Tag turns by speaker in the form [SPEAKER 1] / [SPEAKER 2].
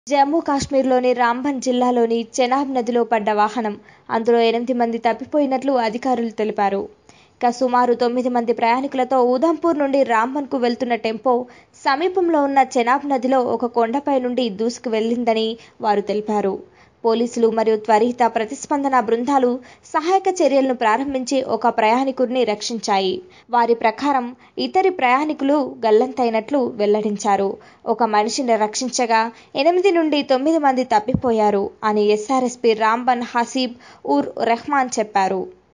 [SPEAKER 1] జమ్మూ కాశ్మీర్లోని రాంబన్ జిల్లాలోని చెనాబ్ నదిలో పడ్డ వాహనం అందులో ఎనిమిది మంది తప్పిపోయినట్లు అధికారులు తెలిపారు ఇక సుమారు తొమ్మిది మంది ప్రయాణికులతో ఉధంపూర్ నుండి రాంబన్కు వెళ్తున్న టెంపో సమీపంలో ఉన్న చెనాబ్ నదిలో ఒక కొండపై నుండి దూసుకు వెళ్లిందని వారు తెలిపారు పోలీసులు మరియు త్వరిత ప్రతిస్పందన బృందాలు సహాయక చర్యలను ప్రారంభించి ఒక ప్రయాణికుడిని రక్షించాయి వారి ప్రకారం ఇతరి ప్రయాణికులు గల్లంతైనట్లు వెల్లడించారు ఒక మనిషిని రక్షించగా ఎనిమిది నుండి తొమ్మిది మంది తప్పిపోయారు అని ఎస్ఆర్ఎస్పీ రాంబన్ హసీబ్ ఉర్ రెహ్మాన్ చెప్పారు